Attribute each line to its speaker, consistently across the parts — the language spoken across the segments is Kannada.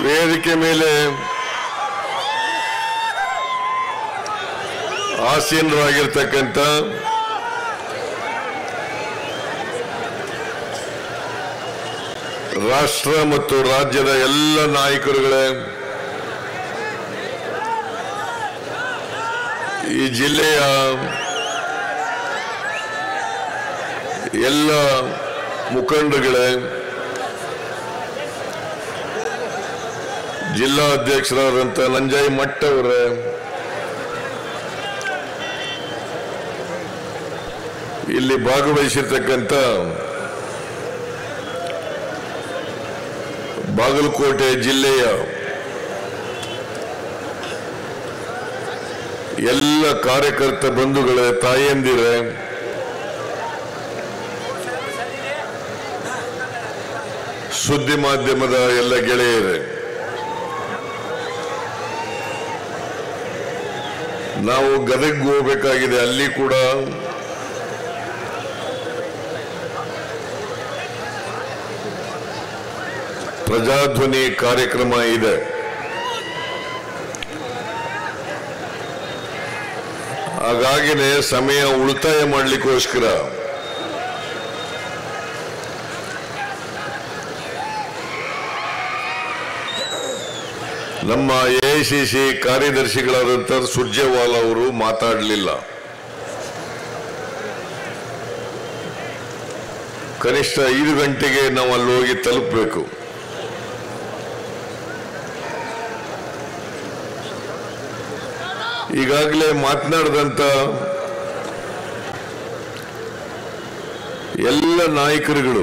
Speaker 1: ವೇದಿಕೆ ಮೇಲೆ ಆಸೀನರಾಗಿರ್ತಕ್ಕಂಥ ರಾಷ್ಟ್ರ ಮತ್ತು ರಾಜ್ಯದ ಎಲ್ಲ ನಾಯಕರುಗಳೇ ಈ ಜಿಲ್ಲೆಯ ಎಲ್ಲ ಮುಖಂಡಗಳೇ ಜಿಲ್ಲಾ ಅಧ್ಯಕ್ಷರಾದಂಥ ನಂಜಾಯಿ ಮಠ್ ಅವರೇ ಇಲ್ಲಿ ಭಾಗವಹಿಸಿರ್ತಕ್ಕಂಥ ಬಾಗಲಕೋಟೆ ಜಿಲ್ಲೆಯ ಎಲ್ಲ ಕಾರ್ಯಕರ್ತ ಬಂಧುಗಳೇ ತಾಯಂದಿರೇ ಸುದ್ದಿ ಮಾಧ್ಯಮದ ಎಲ್ಲ ಗೆಳೆಯರೇ ನಾವು ಗದಗ್ ಹೋಗಬೇಕಾಗಿದೆ ಅಲ್ಲಿ ಕೂಡ ಪ್ರಜಾಧ್ವನಿ ಕಾರ್ಯಕ್ರಮ ಇದೆ ಹಾಗಾಗಿನೇ ಸಮಯ ಉಳಿತಾಯ ಮಾಡಲಿಕ್ಕೋಸ್ಕರ ನಮ್ಮ ಎಐಸಿಸಿ ಕಾರ್ಯದರ್ಶಿಗಳಾದಂಥ ಸುರ್ಜೇವಾಲಾ ಅವರು ಮಾತಾಡಲಿಲ್ಲ ಕನಿಷ್ಠ ಐದು ಗಂಟೆಗೆ ನಾವು ಅಲ್ಲಿ ಹೋಗಿ ತಲುಪಬೇಕು ಈಗಾಗಲೇ ಮಾತನಾಡಿದಂಥ ಎಲ್ಲ ನಾಯಕರುಗಳು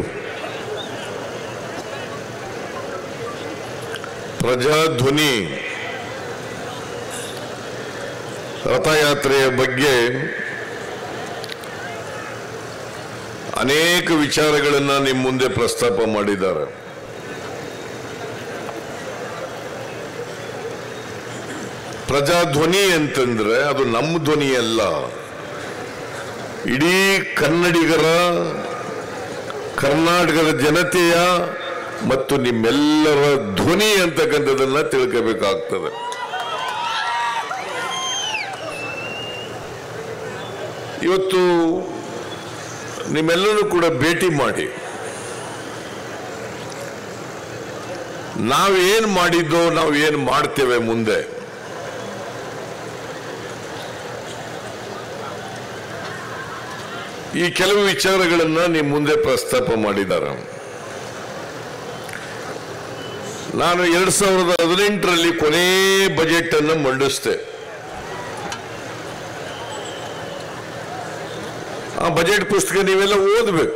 Speaker 1: ಪ್ರಜಾಧ್ವನಿ ರಥಯಾತ್ರೆಯ ಬಗ್ಗೆ ಅನೇಕ ವಿಚಾರಗಳನ್ನು ನಿಮ್ಮ ಮುಂದೆ ಪ್ರಸ್ತಾಪ ಮಾಡಿದ್ದಾರೆ ಪ್ರಜಾಧ್ವನಿ ಅಂತಂದ್ರೆ ಅದು ನಮ್ಮ ಧ್ವನಿ ಅಲ್ಲ ಇಡೀ ಕನ್ನಡಿಗರ ಕರ್ನಾಟಕದ ಜನತೆಯ ಮತ್ತು ನಿಮ್ಮೆಲ್ಲರ ಧ್ವನಿ ಅಂತಕ್ಕಂಥದನ್ನ ತಿಳ್ಕೋಬೇಕಾಗ್ತದೆ ಇವತ್ತು ನಿಮ್ಮೆಲ್ಲರೂ ಕೂಡ ಭೇಟಿ ಮಾಡಿ ನಾವೇನ್ ಮಾಡಿದ್ದೋ ನಾವು ಏನ್ ಮಾಡ್ತೇವೆ ಮುಂದೆ ಈ ಕೆಲವು ವಿಚಾರಗಳನ್ನ ನಿಮ್ಮ ಮುಂದೆ ಪ್ರಸ್ತಾಪ ಮಾಡಿದ್ದಾರೆ ನಾನು ಎರಡ್ ಸಾವಿರದ ಹದಿನೆಂಟರಲ್ಲಿ ಕೊನೆ ಬಜೆಟ್ ಅನ್ನು ಮಂಡಿಸಿದೆ ಆ ಬಜೆಟ್ ಪುಸ್ತಕ ನೀವೆಲ್ಲ ಓದಬೇಕು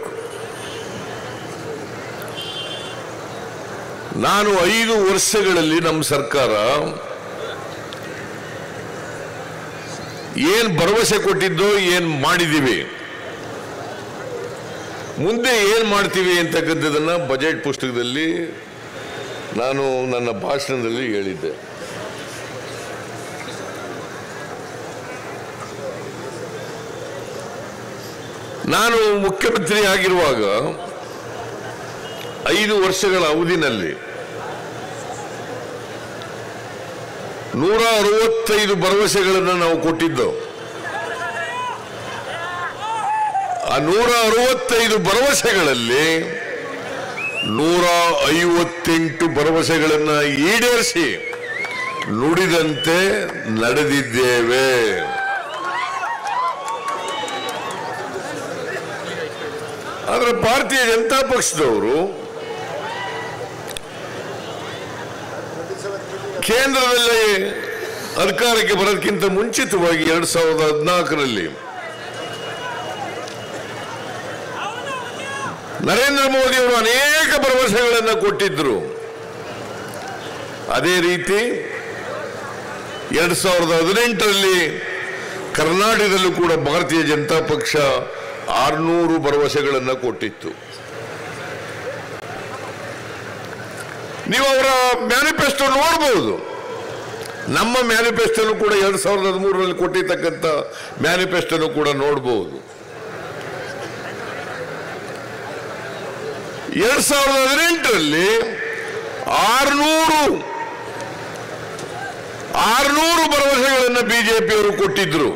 Speaker 1: ನಾನು ಐದು ವರ್ಷಗಳಲ್ಲಿ ನಮ್ಮ ಸರ್ಕಾರ ಏನ್ ಭರವಸೆ ಕೊಟ್ಟಿದ್ದೋ ಏನ್ ಮಾಡಿದೀವಿ ಮುಂದೆ ಏನ್ ಮಾಡ್ತೀವಿ ಅಂತಕ್ಕಂಥದ್ದನ್ನ ಬಜೆಟ್ ಪುಸ್ತಕದಲ್ಲಿ ನಾನು ನನ್ನ ಭಾಷಣದಲ್ಲಿ ಹೇಳಿದ್ದೆ ನಾನು ಮುಖ್ಯಮಂತ್ರಿ ಆಗಿರುವಾಗ ಐದು ವರ್ಷಗಳ ಅವಧಿನಲ್ಲಿ ನೂರ ಅರವತ್ತೈದು ಭರವಸೆಗಳನ್ನು ನಾವು ಕೊಟ್ಟಿದ್ದು ಆ ನೂರ ಅರವತ್ತೈದು ಭರವಸೆಗಳಲ್ಲಿ ನೂರ ಐವತ್ತೆಂಟು ಭರವಸೆಗಳನ್ನ ಈಡೇರಿಸಿ ನುಡಿದಂತೆ ನಡೆದಿದ್ದೇವೆ ಆದರೆ ಭಾರತೀಯ ಜನತಾ ಪಕ್ಷದವರು ಕೇಂದ್ರದಲ್ಲಿ ಅಧಿಕಾರಕ್ಕೆ ಬರೋದಕ್ಕಿಂತ ಮುಂಚಿತವಾಗಿ ಎರಡ್ ಸಾವಿರದ ಹದಿನಾಲ್ಕರಲ್ಲಿ ನರೇಂದ್ರ ಮೋದಿ ಅವರು ಅನೇಕ ಭರವಸೆಗಳನ್ನು ಕೊಟ್ಟಿದ್ರು ಅದೇ ರೀತಿ ಎರಡ್ ಸಾವಿರದ ಹದಿನೆಂಟರಲ್ಲಿ ಕರ್ನಾಟಕದಲ್ಲೂ ಕೂಡ ಭಾರತೀಯ ಜನತಾ ಪಕ್ಷ ಆರ್ನೂರು ಭರವಸೆಗಳನ್ನು ಕೊಟ್ಟಿತ್ತು ನೀವು ಅವರ ಮ್ಯಾನಿಫೆಸ್ಟೋ ನೋಡಬಹುದು ನಮ್ಮ ಮ್ಯಾನಿಫೆಸ್ಟೋನು ಕೂಡ ಎರಡ್ ಸಾವಿರದ ಹದಿಮೂರರಲ್ಲಿ ಕೊಟ್ಟಿರ್ತಕ್ಕಂಥ ಮ್ಯಾನಿಫೆಸ್ಟೋನು ಕೂಡ ನೋಡಬಹುದು ಎರಡ್ ಸಾವಿರದ ಹದಿನೆಂಟರಲ್ಲಿ ಆರುನೂರು ಆರ್ನೂರು ಭರವಸೆಗಳನ್ನು ಬಿಜೆಪಿಯವರು ಕೊಟ್ಟಿದ್ರು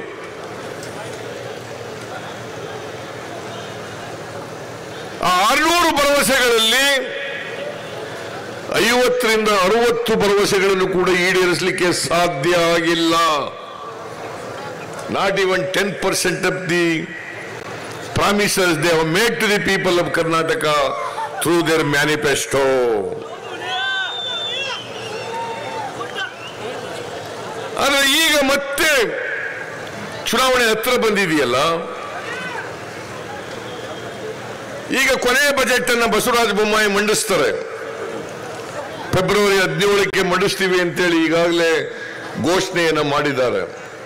Speaker 1: ಆ ಆರ್ನೂರು ಭರವಸೆಗಳಲ್ಲಿ ಐವತ್ತರಿಂದ ಅರವತ್ತು ಭರವಸೆಗಳನ್ನು ಕೂಡ ಈಡೇರಿಸಲಿಕ್ಕೆ ಸಾಧ್ಯ ಆಗಿಲ್ಲ not even ten percent of the promises they have made to the people of Karnataka through their manifesto ಆದ್ರೆ ಈಗ ಮತ್ತೆ ಚುನಾವಣೆ ಹತ್ರ ಬಂದಿದೆಯಲ್ಲ ಈಗ ಕೊನೆಯ ಬಜೆಟ್ ಅನ್ನ ಬಸವರಾಜ ಬೊಮ್ಮಾಯಿ ಮಂಡಿಸ್ತಾರೆ ಫೆಬ್ರವರಿ ಹದಿನೇಳಕ್ಕೆ ಮಂಡಿಸ್ತೀವಿ ಅಂತೇಳಿ ಈಗಾಗಲೇ ಘೋಷಣೆಯನ್ನ ಮಾಡಿದ್ದಾರೆ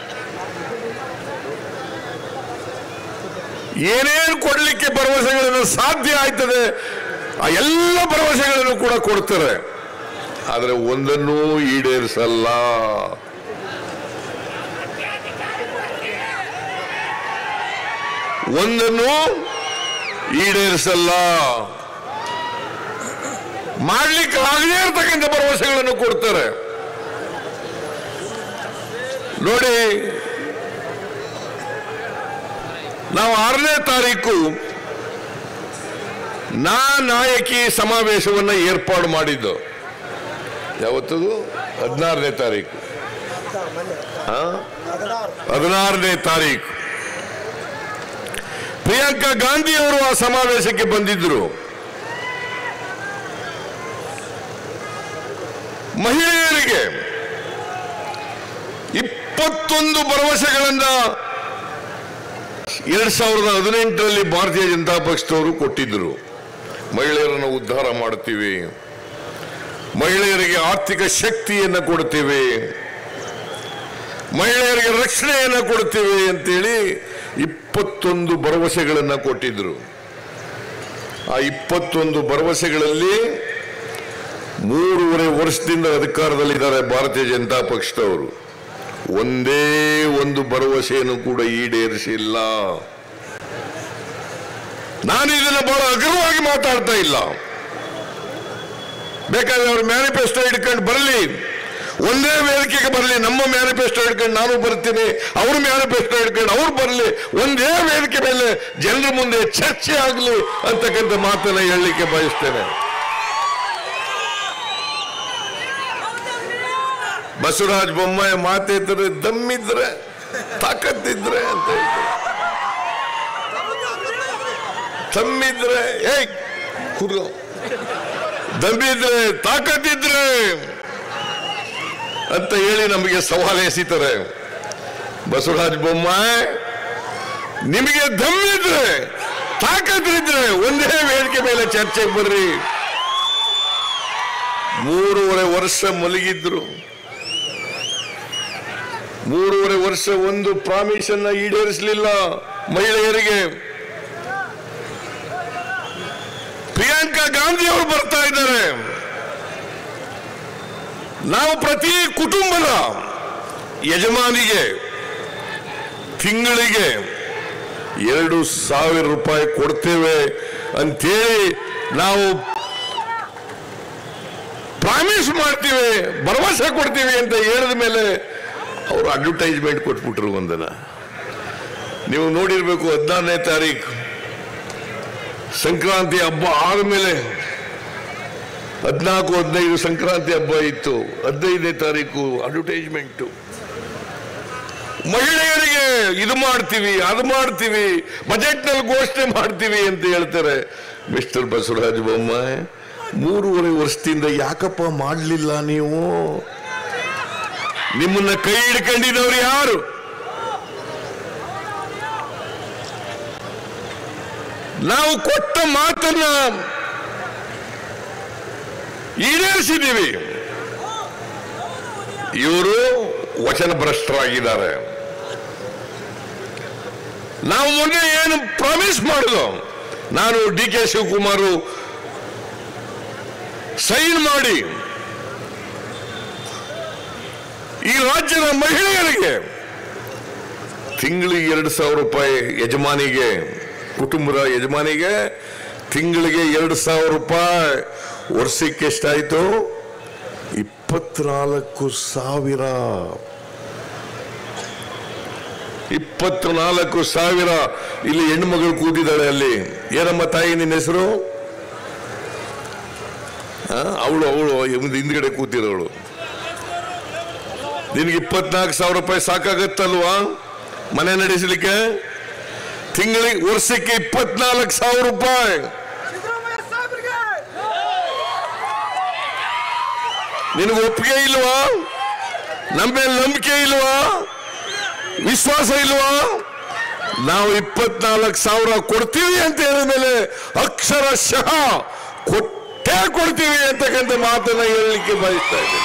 Speaker 1: ಏನೇನು ಕೊಡಲಿಕ್ಕೆ ಭರವಸೆಗಳನ್ನು ಸಾಧ್ಯ ಆಯ್ತದೆ ಆ ಎಲ್ಲ ಭರವಸೆಗಳನ್ನು ಕೂಡ ಕೊಡ್ತಾರೆ ಆದರೆ ಒಂದನ್ನೂ ಈಡೇರಿಸಲ್ಲ ಒಂದನ್ನು ಈಡೇರಿಸಲ್ಲ ಮಾಡ್ಲಿಕ್ಕೆ ಆಗದೇ ಇರತಕ್ಕಂಥ ಭರವಸೆಗಳನ್ನು ಕೊಡ್ತಾರೆ ನೋಡಿ ನಾವು ಆರನೇ ತಾರೀಕು ನಾ ನಾಯಕಿ ಸಮಾವೇಶವನ್ನ ಏರ್ಪಾಡು ಮಾಡಿದ್ದು ಯಾವತ್ತದು ಹದಿನಾರನೇ ತಾರೀಕು ಹಾ? ಹದಿನಾರನೇ ತಾರೀಕು ಪ್ರಿಯಾಂಕಾ ಗಾಂಧಿ ಅವರು ಆ ಸಮಾವೇಶಕ್ಕೆ ಬಂದಿದ್ರು ಮಹಿಳೆಯರಿಗೆ ಇಪ್ಪತ್ತೊಂದು ಭರವಸೆಗಳನ್ನ ಎರಡ್ ಸಾವಿರದ ಹದಿನೆಂಟರಲ್ಲಿ ಭಾರತೀಯ ಜನತಾ ಪಕ್ಷದವರು ಕೊಟ್ಟಿದ್ದರು ಮಹಿಳೆಯರನ್ನು ಉದ್ಧಾರ ಮಾಡುತ್ತೀವಿ ಮಹಿಳೆಯರಿಗೆ ಆರ್ಥಿಕ ಶಕ್ತಿಯನ್ನು ಕೊಡ್ತೀವಿ ಮಹಿಳೆಯರಿಗೆ ರಕ್ಷಣೆಯನ್ನು ಕೊಡ್ತೀವಿ ಅಂತೇಳಿ ಇಪ್ಪತ್ತೊಂದು ಭರವಸೆಗಳನ್ನು ಕೊಟ್ಟಿದ್ರು ಆ ಇಪ್ಪತ್ತೊಂದು ಭರವಸೆಗಳಲ್ಲಿ ಮೂರುವರೆ ವರ್ಷದಿಂದ ಅಧಿಕಾರದಲ್ಲಿದ್ದಾರೆ ಭಾರತೀಯ ಜನತಾ ಪಕ್ಷದವರು ಒಂದೇ ಒಂದು ಭರವಸೆಯನ್ನು ಕೂಡ ಈಡೇರಿಸಿಲ್ಲ ನಾನು ಇದನ್ನು ಬಹಳ ಅಗ್ರವಾಗಿ ಮಾತಾಡ್ತಾ ಇಲ್ಲ ಬೇಕಾದ್ರೆ ಅವ್ರ ಮ್ಯಾನಿಫೆಸ್ಟೋ ಹಿಡ್ಕೊಂಡು ಬರಲಿ ಒಂದೇ ವೇದಿಕೆಗೆ ಬರಲಿ ನಮ್ಮ ಮ್ಯಾನಿಫೆಸ್ಟೋ ಹಿಡ್ಕೊಂಡು ನಾನು ಬರ್ತೀನಿ ಅವ್ರ ಮ್ಯಾನಿಫೆಸ್ಟೋ ಹಿಡ್ಕೊಂಡು ಅವ್ರು ಬರಲಿ ಒಂದೇ ವೇದಿಕೆ ಮೇಲೆ ಜನರ ಮುಂದೆ ಚರ್ಚೆ ಆಗಲಿ ಅಂತಕ್ಕಂಥ ಮಾತನ್ನ ಹೇಳಲಿಕ್ಕೆ ಬಯಸ್ತೇನೆ ಬಸವರಾಜ ಬೊಮ್ಮಾಯಿ ಮಾತಿದ್ರೆ ದಮ್ಮಿದ್ರೆ ತಾಕತ್ತಿದ್ರೆ ಅಂತ ಹೇಳ್ತಾರೆ ತಮ್ಮಿದ್ರೆ ಏಯ್ ಕೂರ್ಗೋ ದಮ್ಮಿದ್ರೆ ತಾಕತ್ತಿದ್ರೆ ಅಂತ ಹೇಳಿ ನಮಗೆ ಸವಾಲು ಎಸಿತಾರೆ ಬಸವರಾಜ ಬೊಮ್ಮಾಯಿ ನಿಮಗೆ ದಮ್ಮಿದ್ರೆ ತಾಕತ್ತಿದ್ರೆ ಒಂದೇ ವೇದಿಕೆ ಮೇಲೆ ಚರ್ಚೆಗೆ ಬರ್ರಿ ಮೂರುವರೆ ವರ್ಷ ಮಲಗಿದ್ರು ಮೂರುವರೆ ವರ್ಷ ಒಂದು ಪ್ರಾಮಿಸ್ ಅನ್ನ ಈಡೇರಿಸಲಿಲ್ಲ ಮಹಿಳೆಯರಿಗೆ ಪ್ರಿಯಾಂಕಾ ಗಾಂಧಿ ಅವರು ಬರ್ತಾ ಇದ್ದಾರೆ ನಾವು ಪ್ರತಿ ಕುಟುಂಬದ ಯಜಮಾನಿಗೆ ತಿಂಗಳಿಗೆ ಎರಡು ಸಾವಿರ ರೂಪಾಯಿ ಕೊಡ್ತೇವೆ ಅಂತೇಳಿ ನಾವು ಪ್ರಾಮಿಸ್ ಮಾಡ್ತೀವಿ ಭರವಸೆ ಕೊಡ್ತೀವಿ ಅಂತ ಹೇಳಿದ ಮೇಲೆ ಅವರು ಅಡ್ವರ್ಟೈಸ್ಮೆಂಟ್ ಕೊಟ್ಬಿಟ್ರು ಒಂದನ ನೀವು ನೋಡಿರ್ಬೇಕು ಹದಿನಾರನೇ ತಾರೀಕು ಸಂಕ್ರಾಂತಿ ಹಬ್ಬ ಆದಮೇಲೆ ಹದಿನಾಲ್ಕು ಹದಿನೈದು ಸಂಕ್ರಾಂತಿ ಹಬ್ಬ ಇತ್ತು ಹದಿನೈದನೇ ತಾರೀಕು ಅಡ್ವರ್ಟೈಸ್ಮೆಂಟು ಮಹಿಳೆಯರಿಗೆ ಇದು ಮಾಡ್ತೀವಿ ಅದು ಮಾಡ್ತೀವಿ ಬಜೆಟ್ನಲ್ಲಿ ಘೋಷಣೆ ಮಾಡ್ತೀವಿ ಅಂತ ಹೇಳ್ತಾರೆ ಮಿಸ್ಟರ್ ಬಸವರಾಜ ಬೊಮ್ಮಾಯಿ ಮೂರುವರೆ ವರ್ಷದಿಂದ ಯಾಕಪ್ಪ ಮಾಡಲಿಲ್ಲ ನೀವು ನಿಮ್ಮನ್ನ ಕೈ ಹಿಡ್ಕೊಂಡಿದ್ದವ್ರು ಯಾರು ನಾವು ಕೊಟ್ಟ ಮಾತನ್ನ ಈಡೇರಿಸಿದ್ದೀವಿ ಇವರು ವಚನ ಭ್ರಷ್ಟರಾಗಿದ್ದಾರೆ ನಾವು ಮೊನ್ನೆ ಏನು ಪ್ರಾಮಿಸ್ ಮಾಡುದು ನಾನು ಡಿ ಕೆ ಶಿವಕುಮಾರ್ ಸೈನ್ ಮಾಡಿ ಈ ರಾಜ್ಯದ ಮಹಿಳೆಯರಿಗೆ ತಿಂಗಳಿಗೆ ಎರಡು ಸಾವಿರ ರೂಪಾಯಿ ಯಜಮಾನಿಗೆ ಕುಟುಂಬದ ಯಜಮಾನಿಗೆ ತಿಂಗಳಿಗೆ ಎರಡು ಸಾವಿರ ರೂಪಾಯಿ ವರ್ಷಕ್ಕೆ ಎಷ್ಟಾಯ್ತು ಇಪ್ಪತ್ನಾಲ್ಕು ಸಾವಿರ ಇಪ್ಪತ್ನಾಲ್ಕು ಸಾವಿರ ಇಲ್ಲಿ ಹೆಣ್ಣು ಮಗಳು ಕೂತಿದ್ದಾಳೆ ಅಲ್ಲಿ ಏನಮ್ಮ ತಾಯಿ ನಿನ್ನ ಹೆಸರು ಅವಳು ಅವಳು ಹಿಂದ್ಗಡೆ ಕೂತಿರೋಳು ನಿನ್ಗೆ ಇಪ್ಪತ್ನಾಲ್ಕು ಸಾವಿರ ರೂಪಾಯಿ ಸಾಕಾಗತ್ತಲ್ವಾ ಮನೆ ನಡೆಸಲಿಕ್ಕೆ ತಿಂಗಳಿಗೆ ವರ್ಷಕ್ಕೆ ಇಪ್ಪತ್ನಾಲ್ಕು ಸಾವಿರ ರೂಪಾಯಿ
Speaker 2: ಸಿದ್ದರಾಮಯ್ಯ ಸಾಹೇಬ್ರಿಗೆ
Speaker 1: ನಿನಗೆ ಒಪ್ಪಿಗೆ ಇಲ್ವಾ ನಮ್ಮ ಮೇಲೆ ನಂಬಿಕೆ ಇಲ್ವಾ ವಿಶ್ವಾಸ ಇಲ್ವಾ ನಾವು ಇಪ್ಪತ್ನಾಲ್ಕು ಸಾವಿರ ಕೊಡ್ತೀವಿ ಅಂತ ಹೇಳಿದ ಮೇಲೆ ಅಕ್ಷರಶಃ ಕೊಟ್ಟೇ ಕೊಡ್ತೀವಿ ಅಂತಕ್ಕಂಥ ಮಾತನ್ನ ಹೇಳಲಿಕ್ಕೆ ಬಯಸ್ತಾ ಇದ್ದೀನಿ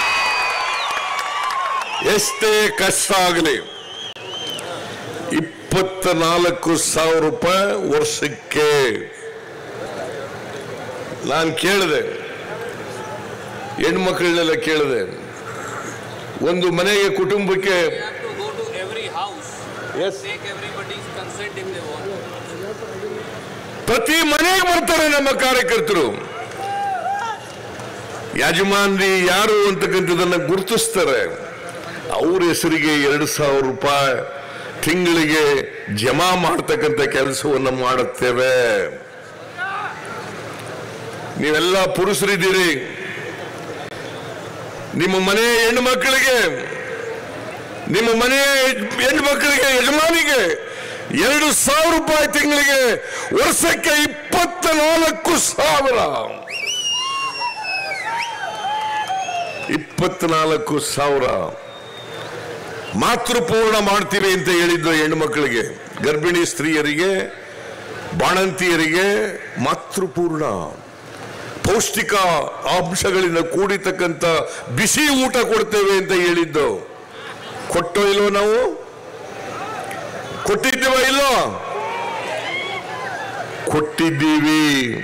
Speaker 1: ಎಷ್ಟೇ ಕಷ್ಟ ಆಗಲಿ ಇಪ್ಪತ್ನಾಲ್ಕು ಸಾವಿರ ರೂಪಾಯಿ ವರ್ಷಕ್ಕೆ ನಾನು ಕೇಳಿದೆ ಹೆಣ್ಮಕ್ಳನ್ನೆಲ್ಲ ಕೇಳಿದೆ ಒಂದು ಮನೆಗೆ ಕುಟುಂಬಕ್ಕೆ
Speaker 3: They have to go to every house,
Speaker 1: Yes.
Speaker 3: take everybody's consent if they want.
Speaker 1: ಪ್ರತಿ ಮನೆಗೆ ಬರ್ತಾರೆ ನಮ್ಮ ಕಾರ್ಯಕರ್ತರು ಯಜಮಾನ್ರಿ ಯಾರು ಅಂತಕ್ಕಂಥದನ್ನ ಗುರುತಿಸ್ತಾರೆ ಅವ್ರ ಹೆಸರಿಗೆ ಎರಡು ಸಾವಿರ ರೂಪಾಯಿ ತಿಂಗಳಿಗೆ ಜಮಾ ಮಾಡ್ತಕ್ಕಂಥ ಕೆಲಸವನ್ನು ಮಾಡುತ್ತೇವೆ ನೀವೆಲ್ಲ ಪುರುಷರಿದ್ದೀರಿ ನಿಮ್ಮ ಮನೆ ಹೆಣ್ಣು ಮಕ್ಕಳಿಗೆ ನಿಮ್ಮ ಮನೆಯ ಹೆಣ್ಣು ಮಕ್ಕಳಿಗೆ ಯಜಮಾನಿಗೆ ಎರಡು ಸಾವಿರ ರೂಪಾಯಿ ತಿಂಗಳಿಗೆ ವರ್ಷಕ್ಕೆ ಇಪ್ಪತ್ತ ನಾಲ್ಕು ಸಾವಿರ ಇಪ್ಪತ್ನಾಲ್ಕು ಸಾವಿರ ಮಾತೃಪೂರ್ಣ ಮಾಡ್ತೀವಿ ಅಂತ ಹೇಳಿದ್ದು ಹೆಣ್ಣು ಮಕ್ಕಳಿಗೆ ಗರ್ಭಿಣಿ ಸ್ತ್ರೀಯರಿಗೆ ಬಾಣಂತಿಯರಿಗೆ ಮಾತೃಪೂರ್ಣ ಪೌಷ್ಟಿಕ ಅಂಶಗಳಿಂದ ಕೂಡಿತಕ್ಕಂಥ ಬಿಸಿ ಊಟ ಕೊಡ್ತೇವೆ ಅಂತ ಹೇಳಿದ್ದು ಕೊಟ್ಟೋ ಇಲ್ವೋ ನಾವು ಕೊಟ್ಟಿದ್ದೀವ ಇಲ್ಲೋ ಕೊಟ್ಟಿದ್ದೀವಿ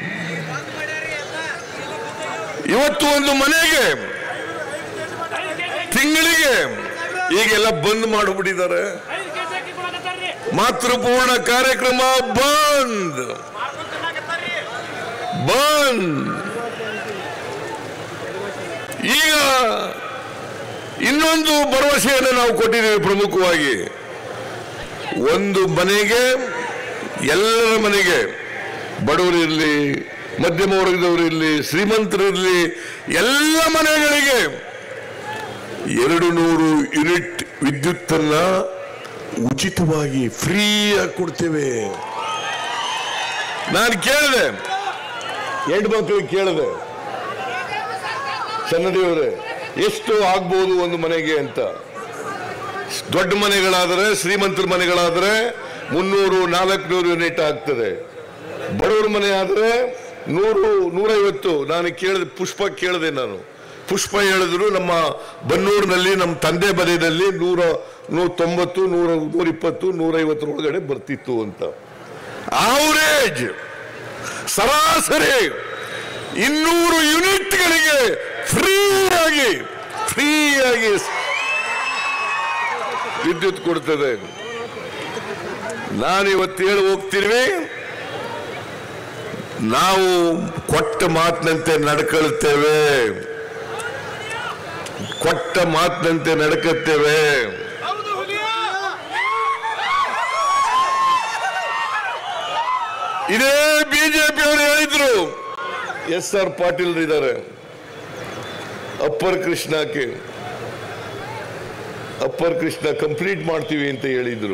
Speaker 1: ಇವತ್ತು ಒಂದು ಮನೆಗೆ ತಿಂಗಳಿಗೆ ಈಗೆಲ್ಲ ಬಂದ್ ಮಾಡಿಬಿಟ್ಟಿದ್ದಾರೆ ಮಾತೃಪೂರ್ಣ ಕಾರ್ಯಕ್ರಮ ಬಂದ್ ಬಂದ್ ಈಗ ಇನ್ನೊಂದು ಭರವಸೆಯನ್ನು ನಾವು ಕೊಟ್ಟಿದ್ದೇವೆ ಪ್ರಮುಖವಾಗಿ ಒಂದು ಮನೆಗೆ ಎಲ್ಲರ ಮನೆಗೆ ಬಡವರಿರಲಿ ಮಧ್ಯಮ ವರ್ಗದವರಿರಲಿ ಶ್ರೀಮಂತರಿರಲಿ ಎಲ್ಲ ಮನೆಗಳಿಗೆ ಎರಡು ನೂರು ಯೂನಿಟ್ ವಿದ್ಯುತ್ತನ್ನ ಉಚಿತವಾಗಿ ಫ್ರೀಯಾಗಿ ಕೊಡ್ತೇವೆ ನಾನು ಕೇಳಿದೆ ಹೆಣ್ಣು ಮಕ್ಕಳಿಗೆ ಕೇಳಿದೆ ಸನ್ನದಿಯವರೇ ಎಷ್ಟು ಆಗ್ಬೋದು ಒಂದು ಮನೆಗೆ ಅಂತ ದೊಡ್ಡ ಮನೆಗಳಾದರೆ ಶ್ರೀಮಂತರ ಮನೆಗಳಾದರೆ ಮುನ್ನೂರು ನಾಲ್ಕುನೂರು ಯೂನಿಟ್ ಆಗ್ತದೆ ಬಡವರ ಮನೆ ಆದರೆ ನೂರು ನೂರೈವತ್ತು ನಾನು ಕೇಳಿದೆ ಪುಷ್ಪ ಕೇಳಿದೆ ನಾನು ಪುಷ್ಪ ಹೇಳಿದ್ರು ನಮ್ಮ ಬನ್ನೂರಿನಲ್ಲಿ ನಮ್ಮ ತಂದೆ ಮನೆಯಲ್ಲಿ ನೂರ ನೂರ ತೊಂಬತ್ತು ನೂರ ನೂರಿಪ್ಪತ್ತು ನೂರೈವತ್ತರ ಒಳಗಡೆ ಬರ್ತಿತ್ತು ಅಂತ ಆವರೇಜ್ ಸರಾಸರಿ ಇನ್ನೂರು ಯೂನಿಟ್ಗಳಿಗೆ ಫ್ರೀಯಾಗಿ ಫ್ರೀಯಾಗಿ ವಿದ್ಯುತ್ ಕೊಡ್ತದೆ ನಾನು ಇವತ್ತು ಹೇಳಿ ಹೋಗ್ತೀವಿ ನಾವು ಕೊಟ್ಟ ಮಾತಿನಂತೆ ನಡ್ಕೊಳ್ತೇವೆ ಕೊಟ್ಟ ಮಾತಿನಂತೆ ನಡ್ಕತ್ತೇವೆ
Speaker 2: ಹೌದು ಹುಲಿಯ
Speaker 1: ಇದೇ ಬಿಜೆಪಿ ಅವರು ಹೇಳಿದ್ರು ಎಸ್ ಆರ್ ಪಾಟೀಲ್ ಇದ್ದಾರೆ ಅಪ್ಪರ್ ಕೃಷ್ಣಕ್ಕೆ ಅಪ್ಪರ್ ಕೃಷ್ಣ ಕಂಪ್ಲೀಟ್ ಮಾಡ್ತೀವಿ ಅಂತ ಹೇಳಿದ್ರು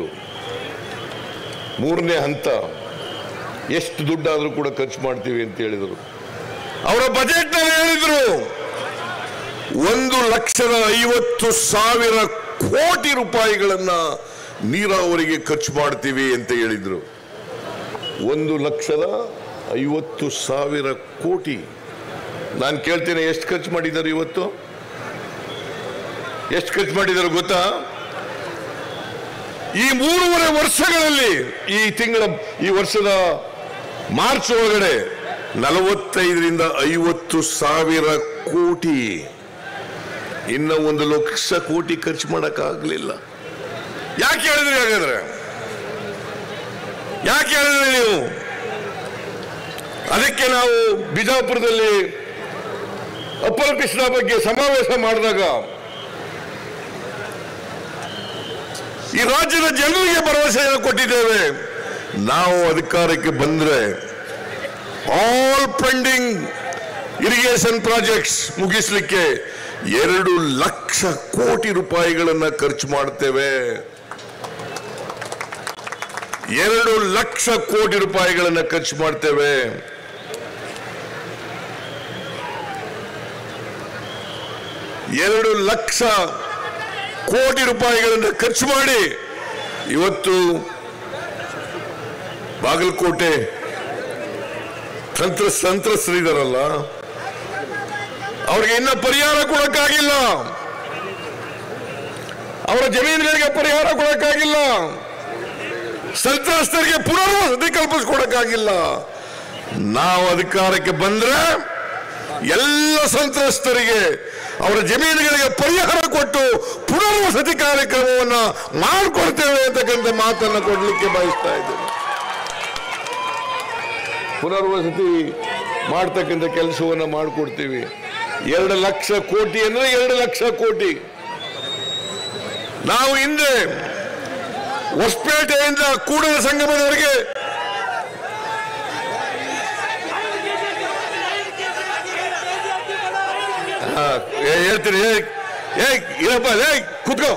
Speaker 1: ಮೂರನೇ ಹಂತ ಎಷ್ಟು ದುಡ್ಡಾದ್ರೂ ಕೂಡ ಖರ್ಚು ಮಾಡ್ತೀವಿ ಅಂತ ಹೇಳಿದರು ಅವರ ಬಜೆಟ್ ನಲ್ಲಿ ಹೇಳಿದ್ರು ಒಂದು ಲಕ್ಷದ ಐವತ್ತು ಸಾವಿರ ಕೋಟಿ ರೂಪಾಯಿಗಳನ್ನ ನೀರಾವರಿಗೆ ಖರ್ಚು ಮಾಡ್ತೀವಿ ಅಂತ ಹೇಳಿದ್ರು ಒಂದು ಲಕ್ಷದ ಐವತ್ತು ಸಾವಿರ ಕೋಟಿ ನಾನು ಕೇಳ್ತೇನೆ ಎಷ್ಟು ಖರ್ಚು ಮಾಡಿದ್ದಾರೆ ಇವತ್ತು ಎಷ್ಟು ಖರ್ಚು ಮಾಡಿದ್ದಾರೆ ಗೊತ್ತಾ ಈ ಮೂರುವರೆ ವರ್ಷಗಳಲ್ಲಿ ಈ ತಿಂಗಳ ಈ ವರ್ಷದ ಮಾರ್ಚ್ ಒಳಗಡೆ ನಲವತ್ತೈದರಿಂದ ಐವತ್ತು ಸಾವಿರ ಕೋಟಿ ಇನ್ನ ಒಂದು ಲಕ್ಷ ಕೋಟಿ ಖರ್ಚು ಮಾಡಕ್ಕಾಗ್ಲಿಲ್ಲ ಯಾಕೆ ಹೇಳಿದ್ರಿ ಹಾಗಾದ್ರೆ ಯಾಕೆ ಹೇಳಿದ್ರಿ ನೀವು ಅದಕ್ಕೆ ನಾವು ಬಿಜಾಪುರದಲ್ಲಿ ಅಪ್ಪರ ಕೃಷ್ಣ ಬಗ್ಗೆ ಸಮಾವೇಶ ಮಾಡಿದಾಗ ಈ ರಾಜ್ಯದ ಜನರಿಗೆ ಭರವಸೆಯನ್ನು ಕೊಟ್ಟಿದ್ದೇವೆ ನಾವು ಅಧಿಕಾರಕ್ಕೆ ಬಂದ್ರೆ ಆಲ್ ಪೆಂಡಿಂಗ್ ಇರಿಗೇಷನ್ ಪ್ರಾಜೆಕ್ಟ್ಸ್ ಮುಗಿಸ್ಲಿಕ್ಕೆ ಎರಡು ಲಕ್ಷ ಕೋಟಿ ರೂಪಾಯಿಗಳನ್ನ ಖರ್ಚು ಮಾಡ್ತೇವೆ ಎರಡು ಲಕ್ಷ ಕೋಟಿ ರೂಪಾಯಿಗಳನ್ನ ಖರ್ಚು ಮಾಡ್ತೇವೆ ಎರಡು ಲಕ್ಷ ಕೋಟಿ ರೂಪಾಯಿಗಳನ್ನು ಖರ್ಚು ಮಾಡಿ ಇವತ್ತು ಬಾಗಲಕೋಟೆ ತಂತ್ರ ಸಂತ್ರಸ್ತರಿದಾರಲ್ಲ ಅವ್ರಿಗೆ ಇನ್ನ ಪರಿಹಾರ ಕೊಡಕ್ಕಾಗಿಲ್ಲ ಅವರ ಜಮೀನುಗಳಿಗೆ ಪರಿಹಾರ ಕೊಡಕ್ಕಾಗಿಲ್ಲ ಸಂತ್ರಸ್ತರಿಗೆ ಪುನರ್ವಸತಿ ಕಲ್ಪಿಸ್ಕೊಡಕ್ಕಾಗಿಲ್ಲ ನಾವು ಅಧಿಕಾರಕ್ಕೆ ಬಂದ್ರೆ ಎಲ್ಲ ಸಂತ್ರಸ್ತರಿಗೆ ಅವರ ಜಮೀನುಗಳಿಗೆ ಪರಿಹಾರ ಕೊಟ್ಟು ಪುನರ್ವಸತಿ ಕಾರ್ಯಕ್ರಮವನ್ನ ಮಾಡಿಕೊಡ್ತೇವೆ ಅಂತಕ್ಕಂಥ ಮಾತನ್ನ ಕೊಡ್ಲಿಕ್ಕೆ ಬಯಸ್ತಾ ಇದ್ದೇನೆ ಪುನರ್ವಸತಿ ಮಾಡ್ತಕ್ಕಂಥ ಕೆಲಸವನ್ನ ಮಾಡಿಕೊಡ್ತೀವಿ ಎರಡು ಲಕ್ಷ ಕೋಟಿ ಅಂದ್ರೆ ಎರಡು ಲಕ್ಷ ಕೋಟಿ ನಾವು ಹಿಂದೆ ಹೊಸಪೇಟೆಯಿಂದ ಕೂಡಲ ಸಂಗಮದವರೆಗೆ ಹಾ, ಏ, ಹೇಳ್ತೀನಿ ಏ ಏ ಇರಪ್ಪ ಏ ಕೂತ್ಕೋ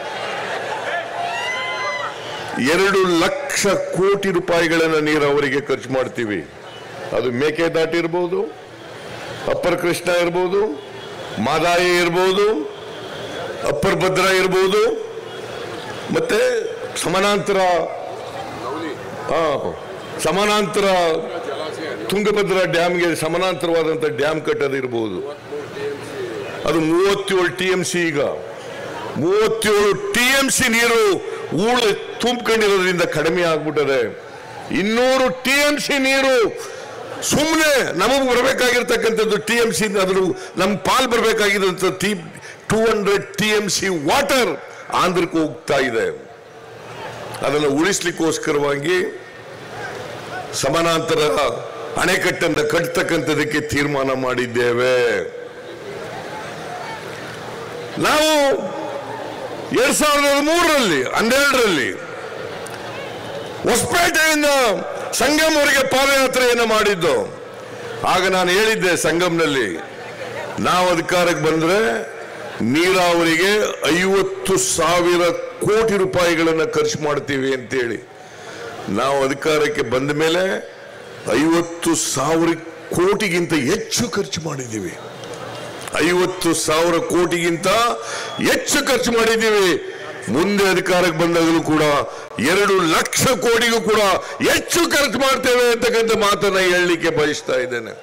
Speaker 1: ಎರಡು ಲಕ್ಷ ಕೋಟಿ ರೂಪಾಯಿಗಳನ್ನ ನೀರಾವರಿಗೆ ಖರ್ಚು ಮಾಡ್ತೀವಿ ಅದು ಮೇಕೆದಾಟು ಇರ್ಬೋದು ಅಪ್ಪರ್ ಕೃಷ್ಣ ಇರ್ಬೋದು ಮಾದಾಯಿ ಇರ್ಬೋದು ಅಪ್ಪರ್ ಭದ್ರಾ ಇರ್ಬೋದು ಮತ್ತೆ ಸಮಾನಾಂತರ ಆ, ಸಮಾನಾಂತರ ತುಂಗಭದ್ರಾ ಡ್ಯಾಮ್ಗೆ ಸಮಾನಾಂತರವಾದಂಥ ಡ್ಯಾಮ್ ಕಟ್ಟೋದಿರ್ಬೋದು ಅದು ಮೂವತ್ತೇಳು ಟಿ ಎಂ ಸಿ ಈಗ ಮೂವತ್ತೇಳು ಟಿ ಎಂ ಸಿ ನೀರು ಊಳು ತುಂಬಿಕೊಂಡಿರೋದ್ರಿಂದ ಕಡಿಮೆ ಆಗ್ಬಿಟ್ಟದೆ ಇನ್ನೂರು ಟಿ ಎಂ ಸಿ ನೀರು ಸುಮ್ಮನೆ ನಮಗೆ ಬರಬೇಕಾಗಿರ್ತಕ್ಕಂಥದ್ದು ಟಿ ಎಂ ಸಿ ಅದ್ರ ನಮ್ಮ ಪಾಲ್ ಬರಬೇಕಾಗಿದ್ದಂಥ T two hundred T M C water ಆಂಧ್ರಕ್ಕೆ ಹೋಗ್ತಾ ಇದೆ ಅದನ್ನು ಉಳಿಸ್ಲಿಕ್ಕೋಸ್ಕರವಾಗಿ ಸಮಾನಾಂತರ ಅಣೆಕಟ್ಟನ್ನು ಕಟ್ತಕ್ಕಂಥದಕ್ಕೆ ತೀರ್ಮಾನ ಮಾಡಿದ್ದೇವೆ ನಾವು ಎರಡ್ ಸಾವಿರದ ಮೂರರಲ್ಲಿ ಹನ್ನೆರಡರಲ್ಲಿ ಹೊಸಪೇಟೆಯಿಂದ ಸಂಗಮ್ವರೆಗೆ ಪಾದಯಾತ್ರೆಯನ್ನು ಮಾಡಿದ್ದು ಆಗ ನಾನು ಹೇಳಿದ್ದೆ ಸಂಗಮ್ನಲ್ಲಿ ನಾವು ಅಧಿಕಾರಕ್ಕೆ ಬಂದ್ರೆ ನೀರಾವರಿಗೆ ಐವತ್ತು ಸಾವಿರ ಕೋಟಿ ರೂಪಾಯಿಗಳನ್ನು ಖರ್ಚು ಮಾಡ್ತೀವಿ ಅಂತೇಳಿ ನಾವು ಅಧಿಕಾರಕ್ಕೆ ಬಂದ ಮೇಲೆ ಐವತ್ತು ಸಾವಿರ ಕೋಟಿಗಿಂತ ಹೆಚ್ಚು ಖರ್ಚು ಮಾಡಿದ್ದೀವಿ ಐವತ್ತು ಸಾವಿರ ಕೋಟಿಗಿಂತ ಹೆಚ್ಚು ಖರ್ಚು ಮಾಡಿದ್ದೀವಿ ಮುಂದೆ ಅಧಿಕಾರಕ್ಕೆ ಬಂದಾಗಲೂ ಕೂಡ ಎರಡು ಲಕ್ಷ ಕೋಟಿಗೂ ಕೂಡ ಹೆಚ್ಚು ಖರ್ಚು ಮಾಡ್ತೇವೆ ಅಂತಕ್ಕಂಥ ಮಾತನ್ನ ಹೇಳಲಿಕ್ಕೆ ಬಯಸ್ತಾ ಇದ್ದೇನೆ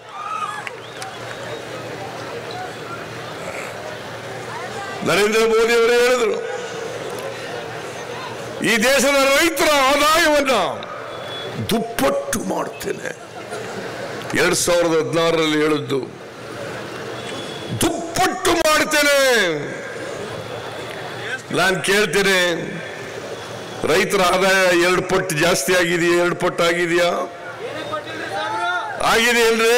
Speaker 1: ನರೇಂದ್ರ ಮೋದಿ ಅವರು ಹೇಳಿದರು ಈ ದೇಶದ ರೈತರ ಆದಾಯವನ್ನ ದುಪ್ಪಟ್ಟು ಮಾಡ್ತೇನೆ ಎರಡ್ ಸಾವಿರದ ಹದಿನಾರರಲ್ಲಿ ಹೇಳಿದ್ದು ದುಪ್ಪಟ್ಟು ಮಾಡ್ತೇನೆ ನಾನು ಕೇಳ್ತೇನೆ ರೈತರ ಆದಾಯ ಎರಡು ಪಟ್ಟು ಜಾಸ್ತಿ ಆಗಿದೆಯಾ ಎರಡು ಪಟ್ಟು ಆಗಿದೆಯಾ ಆಗಿದೆಯಲ್ರಿ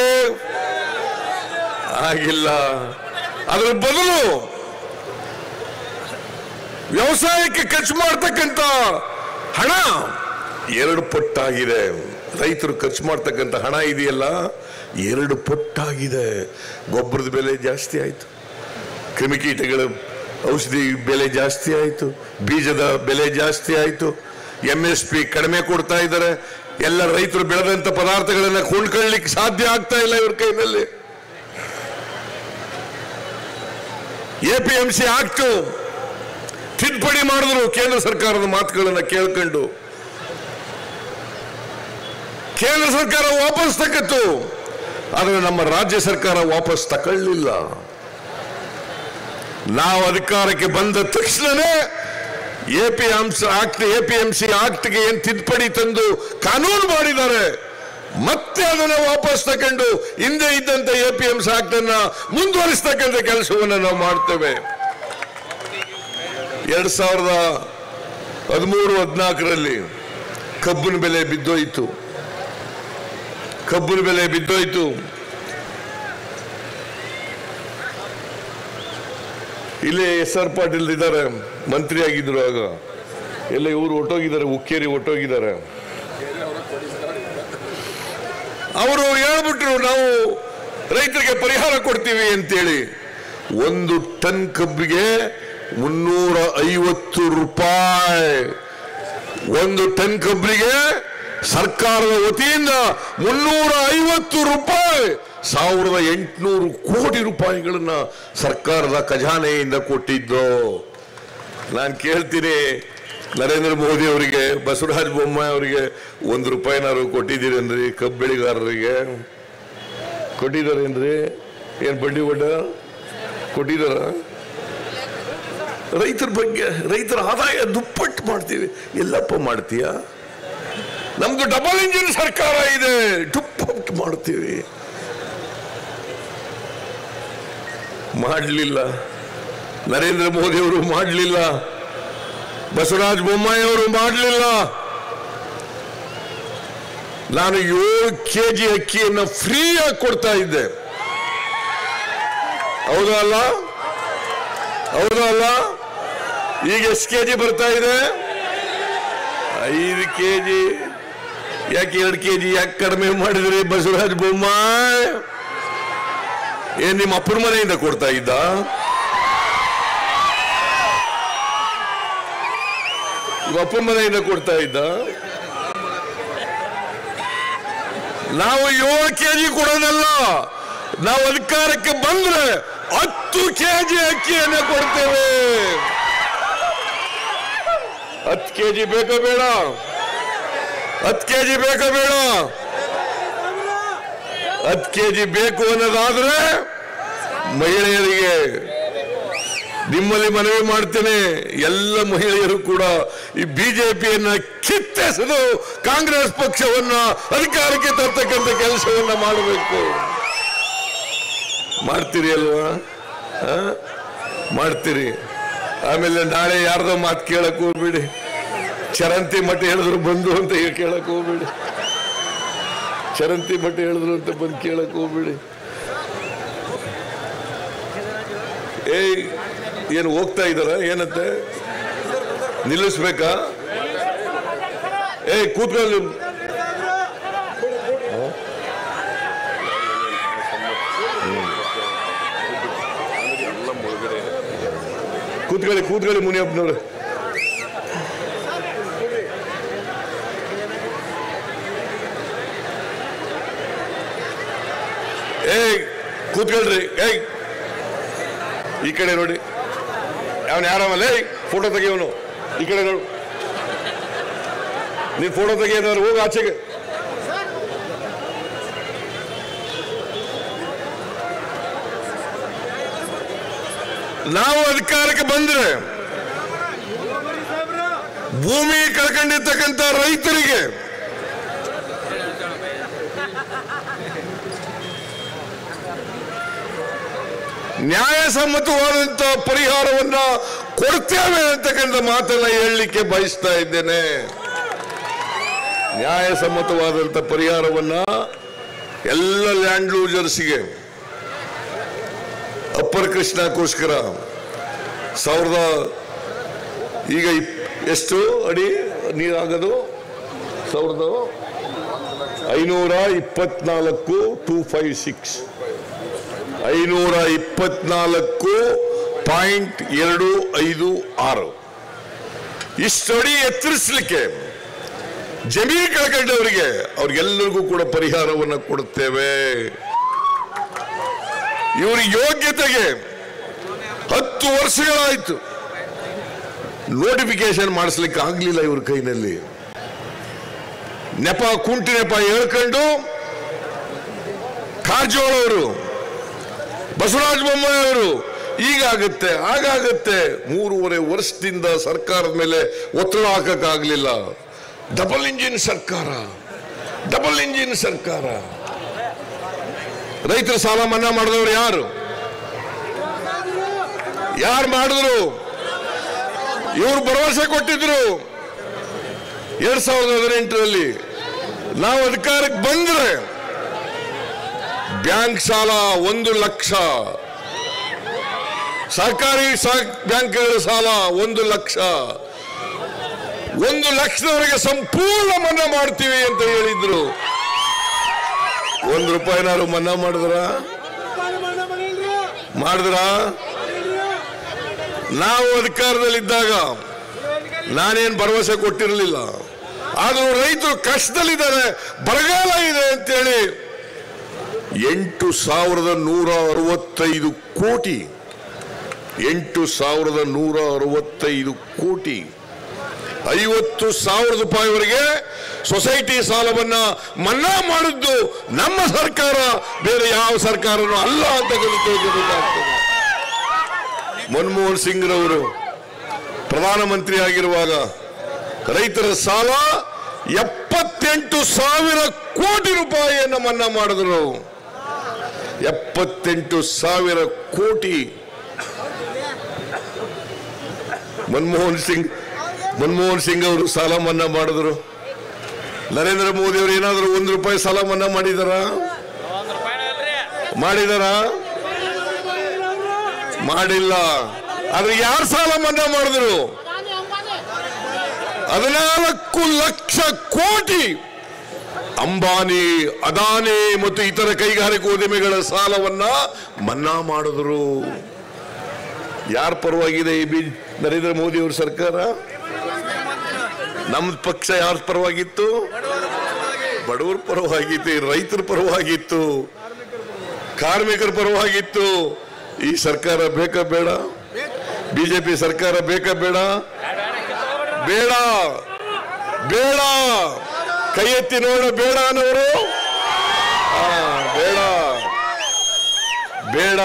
Speaker 1: ಆಗಿಲ್ಲ ಅದರ ಬದಲು ವ್ಯವಸಾಯಕ್ಕೆ ಖರ್ಚು ಮಾಡ್ತಕ್ಕಂಥ ಹಣ ಎರಡು ಪಟ್ಟಾಗಿದೆ ರೈತರು ಖರ್ಚು ಮಾಡ್ತಕ್ಕಂಥ ಹಣ ಇದೆಯಲ್ಲ ಎರಡು ಪಟ್ಟಾಗಿದೆ ಗೊಬ್ಬರದ ಬೆಲೆ ಜಾಸ್ತಿ ಆಯಿತು ಕ್ರಿಮಿಕೀಟಗಳ ಔಷಧಿ ಬೆಲೆ ಜಾಸ್ತಿ ಆಯಿತು ಬೀಜದ ಬೆಲೆ ಜಾಸ್ತಿ ಆಯಿತು ಎಂ ಎಸ್ ಪಿ ಕಡಿಮೆ ಕೊಡ್ತಾ ಇದ್ದಾರೆ ಎಲ್ಲ ರೈತರು ಬೆಳೆದಂತ ಪದಾರ್ಥಗಳನ್ನ ಕೊಂಡ್ಕೊಳ್ಳಿಕ್ಕೆ ಸಾಧ್ಯ ಆಗ್ತಾ ಇಲ್ಲ ಇವ್ರ ಕೈನಲ್ಲಿ A P M C act ತಿದ್ದುಪಡಿ ಮಾಡಿದ್ರು ಕೇಂದ್ರ ಸರ್ಕಾರದ ಮಾತುಗಳನ್ನ ಕೇಳ್ಕೊಂಡು ಕೇಂದ್ರ ಸರ್ಕಾರ ವಾಪಸ್ ತಕ್ಕತ್ತು ಆದರೆ ನಮ್ಮ ರಾಜ್ಯ ಸರ್ಕಾರ ವಾಪಸ್ ತಕೊಳ್ಳಿಲ್ಲ ನಾವು ಅಧಿಕಾರಕ್ಕೆ ಬಂದ ತಕ್ಷಣನೇ ಎ ಪಿ ಅಂಶ act A P M C ಆಕ್ಟ್ಗೆ ಏನ್ ತಿದ್ದುಪಡಿ ತಂದು ಕಾನೂನು ಮಾಡಿದ್ದಾರೆ ಮತ್ತೆ ಅದನ್ನು ವಾಪಸ್ ತಕೊಂಡು ಹಿಂದೆ ಇದ್ದಂತ A P M C act ಅನ್ನ ಮುಂದುವರಿಸ್ತಕ್ಕಂಥ ಕೆಲಸವನ್ನು ನಾವು ಮಾಡ್ತೇವೆ ಎರಡ್ ಸಾವಿರದ ಹದಿಮೂರು ಹದಿನಾಲ್ಕರಲ್ಲಿ ಕಬ್ಬಿನ ಬೆಲೆ ಬಿದ್ದೋಯ್ತು ಕಬ್ಬಿನ ಬೆಲೆ ಬಿದ್ದೋಯ್ತು ಇಲ್ಲೇ ಎಸ್ ಆರ್ ಪಾಟೀಲ್ ಇದ್ದಾರೆ ಮಂತ್ರಿ ಆಗಿದ್ರು ಆಗ ಎಲ್ಲ ಇವರು ಒಟ್ಟೋಗಿದ್ದಾರೆ ಉಕ್ಕೇರಿ ಒಟ್ಟೋಗಿದ್ದಾರೆ ಅವರು ಹೇಳ್ಬಿಟ್ರು ನಾವು ರೈತರಿಗೆ ಪರಿಹಾರ ಕೊಡ್ತೀವಿ ಅಂತೇಳಿ ಒಂದು ಟನ್ ಕಬ್ಬಿಗೆ ಮುನ್ನೂರ ಐವತ್ತು ರೂಪಾಯಿ ಒಂದು ಟನ್ ಕಬ್ಬಿಗೆ ಸರ್ಕಾರದ ವತಿಯಿಂದ ಮುನ್ನೂರ ಐವತ್ತು ರೂಪಾಯಿ ಸಾವಿರದ ಎಂಟುನೂರು ಕೋಟಿ ರೂಪಾಯಿಗಳನ್ನ ಸರ್ಕಾರದ ಖಜಾನೆಯಿಂದ ಕೊಟ್ಟಿದ್ದು ನಾನು ಕೇಳ್ತೀನಿ ನರೇಂದ್ರ ಮೋದಿ ಅವರಿಗೆ ಬಸವರಾಜ ಬೊಮ್ಮಾಯಿ ಅವರಿಗೆ ಒಂದು ರೂಪಾಯಿನಾರು ಕೊಟ್ಟಿದ್ದೀರೇನ್ರಿ ಕಬ್ಬು ಬೆಳೆಗಾರರಿಗೆ ಕೊಟ್ಟಿದ್ದಾರೇನ್ರಿ ಏನ್ ಬಡ್ಡಿ ಒಡ್ಡ ಕೊಟ್ಟಿದ್ದಾರ ರೈತರ ಬಗ್ಗೆ ರೈತರ ಆದಾಯ ದುಪ್ಪಟ್ಟು ಮಾಡ್ತೀವಿ ಎಲ್ಲಪ್ಪ ಮಾಡ್ತೀಯ ನಮ್ದು ಡಬಲ್ ಇಂಜಿನ್ ಸರ್ಕಾರ ಇದೆ ದುಪ್ಪಟ್ಟು ಮಾಡ್ತೀವಿ ಮಾಡಲಿಲ್ಲ ನರೇಂದ್ರ ಮೋದಿ ಅವರು ಮಾಡಲಿಲ್ಲ ಬಸವರಾಜ ಬೊಮ್ಮಾಯಿ ಅವರು ಮಾಡಲಿಲ್ಲ ನಾನು ಏಳು ಕೆ ಜಿ ಅಕ್ಕಿಯನ್ನು ಫ್ರೀಯಾಗಿ ಕೊಡ್ತಾ ಇದ್ದೆ ಹೌದಾ ಅಲ್ಲ ಹೌದಾ ಅಲ್ಲ ಈಗ ಎಷ್ಟು ಕೆ ಜಿ ಬರ್ತಾ ಇದೆ ಐದು ಕೆ ಜಿ ಯಾಕೆ ಎರಡು ಕೆ ಜಿ ಯಾಕೆ ಕಡಿಮೆ ಮಾಡಿದ್ರಿ ಬಸವರಾಜ ಬೊಮ್ಮಾಯಿ ಏನ್ ನಿಮ್ಮ ಅಪ್ಪನ ಮನೆಯಿಂದ ಕೊಡ್ತಾ ಇದ್ದ ನಿಮ್ಮ ಅಪ್ಪನ ಮನೆಯಿಂದ ಕೊಡ್ತಾ ಇದ್ದ ನಾವು ಏಳು ಕೆಜಿ ಕೊಡೋದಲ್ಲ ನಾವು ಅಧಿಕಾರಕ್ಕೆ ಬಂದ್ರೆ ಹತ್ತು ಕೆಜಿ ಅಕ್ಕಿಯನ್ನು ಕೊಡ್ತೇವೆ ಹತ್ತು ಕೆಜಿ ಬೇಕೋ ಬೇಡ ಹತ್ತು ಕೆಜಿ ಬೇಕೋ ಬೇಡ ಹತ್ತು ಕೆಜಿ ಬೇಕು ಅನ್ನೋದಾದ್ರೆ ಮಹಿಳೆಯರಿಗೆ ನಿಮ್ಮಲ್ಲಿ ಮನವಿ ಮಾಡ್ತೇನೆ ಎಲ್ಲ ಮಹಿಳೆಯರು ಕೂಡ ಈ ಬಿಜೆಪಿಯನ್ನ ಕಿತ್ತೆಸೆದು ಕಾಂಗ್ರೆಸ್ ಪಕ್ಷವನ್ನ ಅಧಿಕಾರಕ್ಕೆ ತರ್ತಕ್ಕಂಥ ಕೆಲಸವನ್ನ ಮಾಡಬೇಕು ಮಾಡ್ತೀರಿ ಅಲ್ವಾ ಆ? ಮಾಡ್ತೀರಿ ಆಮೇಲೆ ನಾಳೆ ಯಾರ್ದೋ ಮಾತು ಕೇಳಕ್ ಹೋಗ್ಬೇಡಿ ಚರಂತಿ ಮಠ ಹೇಳಿದ್ರು ಬಂದು ಅಂತ ಹೇಳಿ ಕೇಳಕ್ ಹೋಗ್ಬೇಡಿ ಚರಂತಿ ಮಠ ಹೇಳಿದ್ರು ಅಂತ ಬಂದು ಕೇಳಕ್ ಹೋಗ್ಬೇಡಿ ಏಯ್ ಏನು ಹೋಗ್ತಾ ಇದಾರ ಏನಂತೆ ನಿಲ್ಲಿಸ್ಬೇಕಾ ಏಯ್ ಕೂತ್ಕೊಳ್ಳಿ ಕೂತ್ಕೊಳ್ಳಿ ಕೂತ್ಕೊಳ್ಳಿ ಮುನಿಯಪ್ಪನವ್ರು ಏಯ್ ಕೂತ್ಕೊಳ್ರಿ ಏಯ್ ಈ ಕಡೆ ನೋಡಿ ಅವನು ಯಾರವಲ್ಲ ಏಯ್ ಫೋಟೋ ತೆಗಿಯವನು ಈ ಕಡೆ ನೋಡು ನೀನ್ ಫೋಟೋ ತೆಗಿಯೋದಾದ್ರೆ ಹೋಗಿ ಆಚೆಗೆ ನಾವು ಅಧಿಕಾರಕ್ಕೆ ಬಂದ್ರೆ ಭೂಮಿ ಕಳ್ಕೊಂಡಿರ್ತಕ್ಕಂಥ ರೈತರಿಗೆ ನ್ಯಾಯಸಮ್ಮತವಾದಂತ ಪರಿಹಾರವನ್ನ ಕೊಡ್ತೇವೆ ಅಂತಕ್ಕಂಥ ಮಾತನ್ನ ಹೇಳಲಿಕ್ಕೆ ಬಯಸ್ತಾ ಇದ್ದೇನೆ ನ್ಯಾಯಸಮ್ಮತವಾದಂತ ಪರಿಹಾರವನ್ನ ಎಲ್ಲ ಲ್ಯಾಂಡ್ ಲೂಸರ್ಸ್ಗೆ ಅಪ್ಪರ್ ಕೃಷ್ಣಕ್ಕೋಸ್ಕರ ಸಾವಿರದ ಈಗ ಇಪ್- ಎಷ್ಟು ಅಡಿ ನೀರಾಗದು ಸಾವಿರದ ಐನೂರ ಇಪ್ಪತ್ನಾಲ್ಕು ಟೂ ಫೈವ್ ಸಿಕ್ಸ್ ಐನೂರ ಇಪ್ಪತ್ನಾಲ್ಕು ಪಾಯಿಂಟ್ ಎರಡು ಐದು ಆರು ಇಷ್ಟಡಿ ಎತ್ತರಿಸಲಿಕ್ಕೆ ಜಮೀನು ಕಳ್ಕೊಂಡವರಿಗೆ ಅವ್ರಿಗೆಲ್ಲರಿಗೂ ಕೂಡ ಪರಿಹಾರವನ್ನು ಕೊಡುತ್ತೇವೆ ಇವ್ರ ಯೋಗ್ಯತೆಗೆ ಹತ್ತು ವರ್ಷಗಳಾಯ್ತು ನೋಟಿಫಿಕೇಶನ್ ಮಾಡಿಸ್ಲಿಕ್ಕೆ ಆಗ್ಲಿಲ್ಲ ಇವ್ರ ಕೈನಲ್ಲಿ ನೆಪ ಕುಂಟಿ ನೆಪ ಹೇಳ್ಕೊಂಡು ಕಾರಜೋಳ ಅವರು ಬಸವರಾಜ ಬೊಮ್ಮಾಯಿ ಅವರು ಈಗಾಗುತ್ತೆ ಆಗಾಗುತ್ತೆ ಮೂರುವರೆ ವರ್ಷದಿಂದ ಸರ್ಕಾರದ ಮೇಲೆ ಒತ್ತಡ ಹಾಕಕ್ಕಾಗ್ಲಿಲ್ಲ ಡಬಲ್ ಇಂಜಿನ್ ಸರ್ಕಾರ ಡಬಲ್ ಇಂಜಿನ್ ಸರ್ಕಾರ ರೈತರ ಸಾಲ ಮನ್ನಾ ಮಾಡಿದವರು ಯಾರು ಯಾರು ಮಾಡಿದ್ರು ಇವರು ಭರವಸೆ ಕೊಟ್ಟಿದ್ರು ಎರಡ್ ಸಾವಿರದ ಹದಿನೆಂಟರಲ್ಲಿ ನಾವು ಅಧಿಕಾರಕ್ಕೆ ಬಂದ್ರೆ ಬ್ಯಾಂಕ್ ಸಾಲ ಒಂದು ಲಕ್ಷ ಸಹಕಾರಿ ಸಹ- ಬ್ಯಾಂಕ್ಗಳ ಸಾಲ ಒಂದು ಲಕ್ಷ ಒಂದು ಲಕ್ಷದವರೆಗೆ ಸಂಪೂರ್ಣ ಮನ್ನಾ ಮಾಡ್ತೀವಿ ಅಂತ ಹೇಳಿದ್ರು ಒಂದು ರೂಪಾಯಿನಾರು ಮನ್ನಾ ಮಾಡಿದ್ರ ಮಾಡಿದ್ರ ನಾವು ಅಧಿಕಾರದಲ್ಲಿದ್ದಾಗ ನಾನೇನ್ ಭರವಸೆ ಕೊಟ್ಟಿರಲಿಲ್ಲ ಆದರೂ ರೈತರು ಕಷ್ಟದಲ್ಲಿದ್ದಾರೆ ಬರಗಾಲ ಇದೆ ಅಂತೇಳಿ ಎಂಟು ಸಾವಿರದ ನೂರ ಅರವತ್ತೈದು ಕೋಟಿ ಎಂಟು ಸಾವಿರದ ನೂರ ಅರವತ್ತೈದು ಕೋಟಿ ಐವತ್ತು ಸಾವಿರ ರೂಪಾಯಿವರೆಗೆ ಸೊಸೈಟಿ ಸಾಲವನ್ನ ಮನ್ನಾ ಮಾಡಿದ್ದು ನಮ್ಮ ಸರ್ಕಾರ ಬೇರೆ ಯಾವ ಸರ್ಕಾರನೂ ಅಲ್ಲ ಅಂತ ತಿಳ್ಕೊಬೇಕಾಗ್ತದೆ ಮನಮೋಹನ್ ಸಿಂಗ್ ರವರು ಪ್ರಧಾನಮಂತ್ರಿ ಆಗಿರುವಾಗ ರೈತರ ಸಾಲ ಎಪ್ಪತ್ತೆಂಟು ಸಾವಿರ ಕೋಟಿ ರೂಪಾಯಿಯನ್ನು ಮನ್ನಾ ಮಾಡಿದ್ರು ಎಪ್ಪತ್ತೆಂಟು ಸಾವಿರ ಕೋಟಿ ಮನಮೋಹನ್ ಸಿಂಗ್ ಮನಮೋಹನ್ ಸಿಂಗ್ ಅವರು ಸಾಲ ಮನ್ನಾ ಮಾಡಿದ್ರು ನರೇಂದ್ರ ಮೋದಿ ಅವರು ಏನಾದರೂ ಒಂದು ರೂಪಾಯಿ ಸಾಲ ಮನ್ನಾ ಮಾಡಿದಾರ ಮಾಡಿದಾರ ಮಾಡಿಲ್ಲ ಆದ್ರೆ ಯಾರು ಸಾಲ ಮನ್ನಾ ಮಾಡಿದ್ರು ಹದಿನಾಲ್ಕು ಲಕ್ಷ ಕೋಟಿ ಅಂಬಾನಿ ಅದಾನಿ ಮತ್ತು ಇತರ ಕೈಗಾರಿಕೋದ್ಯಮಿಗಳ ಸಾಲವನ್ನ ಮನ್ನಾ ಮಾಡಿದ್ರು ಯಾರ ಪರವಾಗಿದೆ ಈ ಬಿ ನರೇಂದ್ರ ಮೋದಿ ಅವರ ಸರ್ಕಾರ ನಮ್ಮ ಪಕ್ಷ ಯಾರ ಪರವಾಗಿತ್ತು ಬಡವರ ಪರವಾಗಿತ್ತು ಈ ರೈತರ ಪರವಾಗಿತ್ತು ಕಾರ್ಮಿಕರ ಪರವಾಗಿತ್ತು ಈ ಸರ್ಕಾರ ಬೇಕಾ ಬೇಡ ಬಿಜೆಪಿ ಸರ್ಕಾರ ಬೇಕಾ ಬೇಡ ಬೇಡ ಬೇಡ ಕೈ ಎತ್ತಿ ನೋಡ ಬೇಡ ಅನ್ನೋರು ಆ, ಬೇಡ ಬೇಡ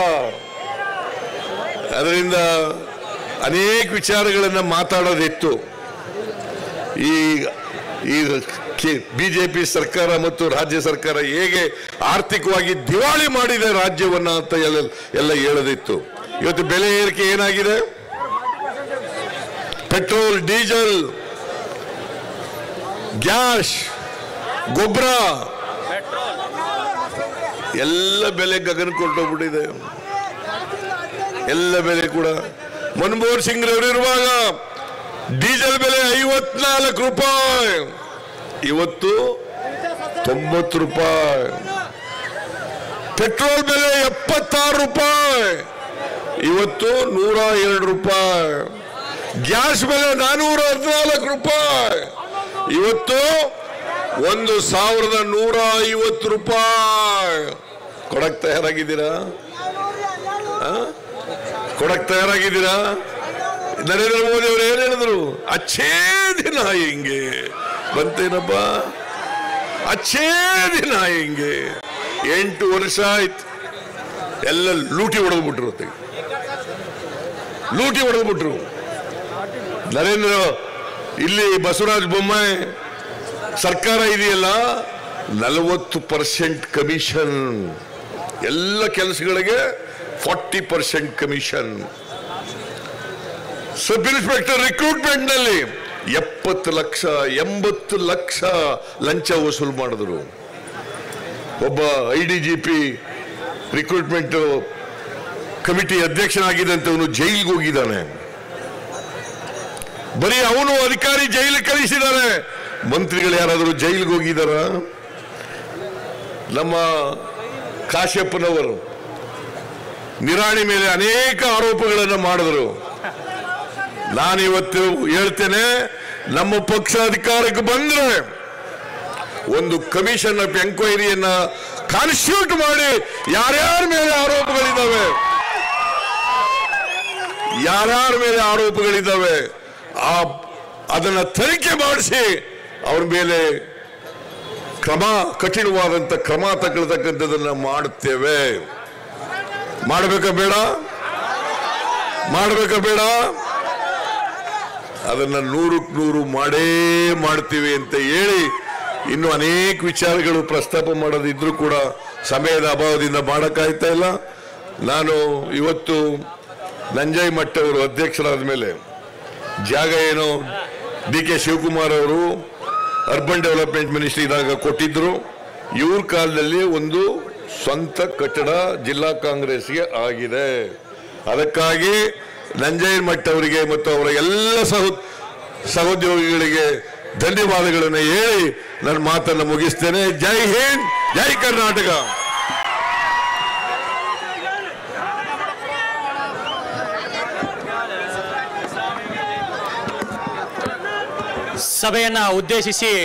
Speaker 1: ಅದರಿಂದ ಅನೇಕ ವಿಚಾರಗಳನ್ನು ಮಾತಾಡೋದಿತ್ತು ಈ ಈ ಬಿಜೆಪಿ ಸರ್ಕಾರ ಮತ್ತು ರಾಜ್ಯ ಸರ್ಕಾರ ಹೇಗೆ ಆರ್ಥಿಕವಾಗಿ ದಿವಾಳಿ ಮಾಡಿದೆ ರಾಜ್ಯವನ್ನ ಅಂತ ಎಲ್ಲ ಎಲ್ಲ ಹೇಳೋದಿತ್ತು ಇವತ್ತು ಬೆಲೆ ಏರಿಕೆ ಏನಾಗಿದೆ ಪೆಟ್ರೋಲ್ ಡೀಸೆಲ್ ಗ್ಯಾಸ್ ಗೊಬ್ಬರ ಎಲ್ಲ ಬೆಲೆ ಗಗನ ಕೊಟ್ಟೋಗ್ಬಿಟ್ಟಿದೆ ಎಲ್ಲ ಬೆಲೆ ಕೂಡ ಮನಮೋಹನ್ ಸಿಂಗ್ ಇರುವಾಗ ಡೀಸೆಲ್ ಬೆಲೆ ಐವತ್ನಾಲ್ಕು ರೂಪಾಯಿ ಇವತ್ತು ತೊಂಬತ್ತು ರೂಪಾಯಿ ಪೆಟ್ರೋಲ್ ಬೆಲೆ ಎಪ್ಪತ್ತಾರು ರೂಪಾಯಿ ಇವತ್ತು ನೂರ ಎರಡು ರೂಪಾಯಿ ಗ್ಯಾಸ್ ಬೆಲೆ ನಾನೂರ ಹದಿನಾಲ್ಕು ರೂಪಾಯಿ ಇವತ್ತು ಒಂದು ಸಾವಿರದ ನೂರ ಐವತ್ತು ರೂಪಾಯಿ ಕೊಡಕ್ ತಯಾರಾಗಿದ್ದೀರಾ ಆ? ಕೊಡಕ್ ತಯಾರಾಗಿದ್ದೀರಾ ನರೇಂದ್ರ ಮೋದಿ ಅವರು ಏನ್ ಹೇಳಿದ್ರು ಅಚ್ಚೇ ದಿನ ಹಿಂಗೆ ಬಂತೇನಪ್ಪ ಅಚ್ಚೇ ದಿನ ಹಿಂಗೆ ಎಂಟು ವರ್ಷ ಆಯ್ತು ಎಲ್ಲ ಲೂಟಿ ಹೊಡೆದ್ಬಿಟ್ರು ಹೊತ್ತಿಗೆ ಲೂಟಿ ಹೊಡೆದ್ಬಿಟ್ರು ನರೇಂದ್ರ ಇಲ್ಲಿ ಬಸವರಾಜ ಬೊಮ್ಮಾಯಿ ಸರ್ಕಾರ ಇದೆಯಲ್ಲ ನಲವತ್ತು ಪರ್ಸೆಂಟ್ ಕಮಿಷನ್ ಎಲ್ಲ ಕೆಲಸಗಳಿಗೆ forty percent commission sub inspector recruitment ನಲ್ಲಿ ಎಪ್ಪತ್ತು ಲಕ್ಷ ಎಂಬತ್ತು ಲಕ್ಷ ಲಂಚ ವಸೂಲು ಮಾಡಿದ್ರು ಒಬ್ಬ I D G P recruitment committee ಅಧ್ಯಕ್ಷನಾಗಿದ್ದಂಥವನು ಜೈಲಿಗೆ ಹೋಗಿದ್ದಾನೆ ಬರೀ ಅವನು ಅಧಿಕಾರಿ ಜೈಲಿಗೆ ಕಳಿಸಿದ್ದಾರೆ ಮಂತ್ರಿಗಳು ಯಾರಾದರೂ ಜೈಲಿಗೆ ಹೋಗಿದಾರ ನಮ್ಮ ಕಾಶ್ಯಪ್ಪನವರು ನಿರಾಣಿ ಮೇಲೆ ಅನೇಕ ಆರೋಪಗಳನ್ನು ಮಾಡಿದರು ನಾನಿವತ್ತು ಹೇಳ್ತೇನೆ ನಮ್ಮ ಪಕ್ಷ ಅಧಿಕಾರಕ್ಕೆ ಬಂದ್ರೆ ಒಂದು ಕಮಿಷನ್ ಆಫ್ ಎಂಕ್ವೈರಿಯನ್ನ ಕಾನ್ಸ್ಟಿಟ್ಯೂಟ್ ಮಾಡಿ ಯಾರ್ಯಾರ ಮೇಲೆ ಆರೋಪಗಳಿದ್ದಾವೆ ಯಾರ್ಯಾರ ಮೇಲೆ ಆರೋಪಗಳಿದ್ದಾವೆ ಆ ಅದನ್ನ ತನಿಖೆ ಮಾಡಿಸಿ ಅವ್ರ ಮೇಲೆ ಕ್ರಮ ಕಠಿಣವಾದಂತ ಕ್ರಮ ತಗೊಳ್ತಕ್ಕಂಥದ್ದನ್ನ ಮಾಡುತ್ತೇವೆ ಮಾಡಬೇಕಾ ಬೇಡ ಮಾಡಬೇಕಾ ಬೇಡ ಅದನ್ನ ನೂರಕ್ಕೆ ನೂರು ಮಾಡೇ ಮಾಡ್ತೀವಿ ಅಂತ ಹೇಳಿ ಇನ್ನು ಅನೇಕ ವಿಚಾರಗಳು ಪ್ರಸ್ತಾಪ ಮಾಡೋದಿದ್ರು ಕೂಡ ಸಮಯದ ಅಭಾವದಿಂದ ಮಾಡೋಕ್ಕಾಯ್ತಾ ಇಲ್ಲ ನಾನು ಇವತ್ತು ನಂಜಯ್ ಮಟ್ಟ ಅವರು ಅಧ್ಯಕ್ಷರಾದ ಮೇಲೆ ಜಾಗ ಏನು ಡಿ ಕೆ ಶಿವಕುಮಾರ್ ಅವರು ಅರ್ಬನ್ ಡೆವಲಪ್ಮೆಂಟ್ ಮಿನಿಸ್ಟ್ರಿ ಇದ್ದಾಗ ಕೊಟ್ಟಿದ್ರು ಇವ್ರ ಕಾಲದಲ್ಲಿ ಒಂದು ಸ್ವಂತ ಕಟ್ಟಡ ಜಿಲ್ಲಾ ಕಾಂಗ್ರೆಸ್ಗೆ ಆಗಿದೆ ಅದಕ್ಕಾಗಿ ನಂಜಯ್ಯ ಮಠ್ ಅವರಿಗೆ ಮತ್ತು ಅವರ ಎಲ್ಲ ಸಹ ಸಹೋದ್ಯೋಗಿಗಳಿಗೆ ಧನ್ಯವಾದಗಳನ್ನು ಹೇಳಿ ನನ್ನ ಮಾತನ್ನು ಮುಗಿಸ್ತೇನೆ ಜೈ ಹಿಂದ್ ಜೈ ಕರ್ನಾಟಕ
Speaker 4: ಸಭೆಯನ್ನ ಉದ್ದೇಶಿಸಿ